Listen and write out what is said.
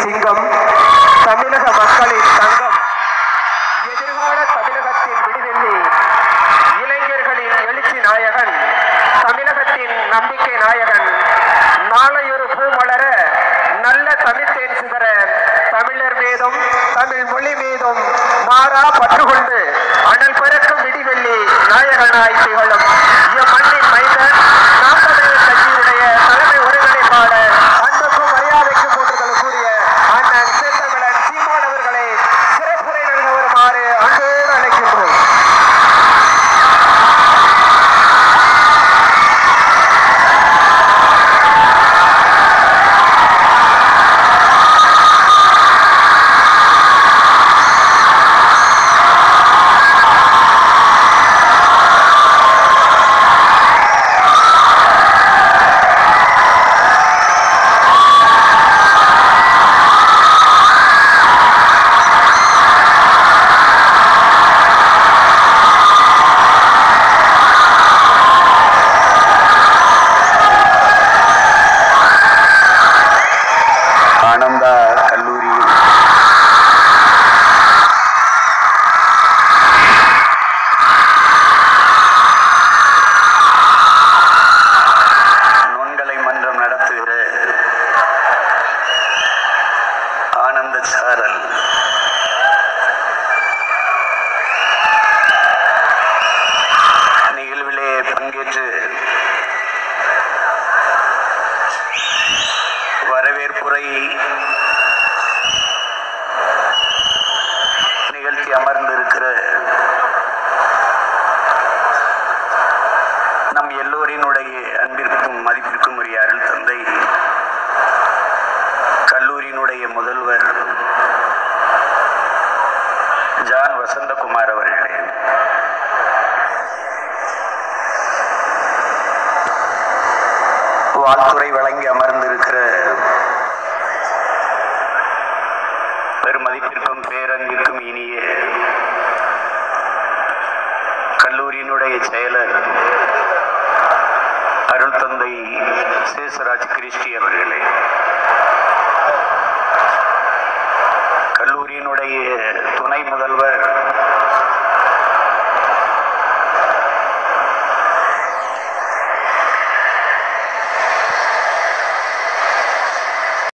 சிங்கம் தமிழக மக்களின் தங்கம் எதிர்கால தமிழகத்தின் விடுதலை இளைஞர்களின் எழுச்சி நாயகன் தமிழகத்தின் நம்பிக்கை நாயகன் நாளையொரு பூ மலர நல்ல தமிழ்த்தேன் சிதற தமிழர் மீதும் தமிழ் மொழி மீதும் மாறா பற்று கொண்டு அனல் பறக்கும் விடிவெள்ளி நாயகனாய் திகழும் மண்ணின் மைந்தன் நாம் தமிழர் கட்சியினுடைய தலைமை ஒருங்கிணைப்பாளர் அன்புக்கும் மரியாதைக்கும் போட்டுகள் கூறிய அண்ணன் செந்தமிழன் சீமான் அவர்களை சிறப்புரை நல்க வருமாறு அன்போடு அழைக்கின்றோம் ஆனந்தா கல்லூரியில் நுண்கலை மன்றம் நடத்துகிற ஆனந்த சாரல் நிகழ்விலே பங்கேற்று வரவேற்புரை நிகழ்ச்சி அமர்ந்திருக்கிற நம் எல்லோரினுடைய அன்பிற்கும் மதிப்பிற்கும் உரிய அருள் தந்தை கல்லூரியினுடைய முதல்வர் ஜான் வசந்தகுமார் அவர்களே வாழ்த்துறை வழங்கி அமர்ந்திருக்கிற பெருமதிப்பிற்கும் பேரன்பிற்கும் இனிய கல்லூரியினுடைய செயலர் அருள் தந்தை சேசராஜ் கிறிஸ்டி அவர்களே கல்லூரியினுடைய